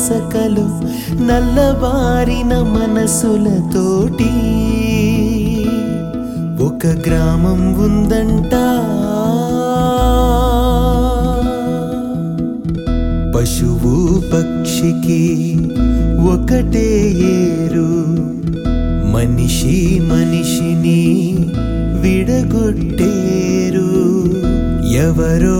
మసకలు నల్లబారిన మనసులతోటి ఒక గ్రామం ఉందంట పశువు పక్షికి ఒకటే ఏరు మనిషి మనిషిని విడగొట్టేరు ఎవరో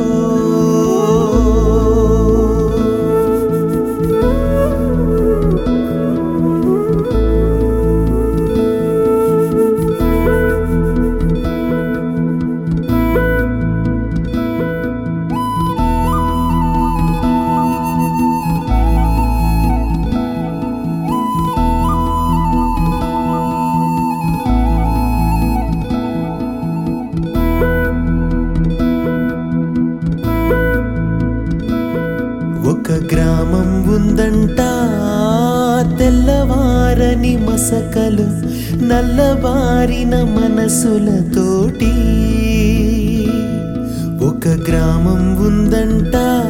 ఒక గ్రామం ఉందంట తెల్లవారని మసకలు నల్లబారిన మనసులతోటి ఒక గ్రామం ఉందంట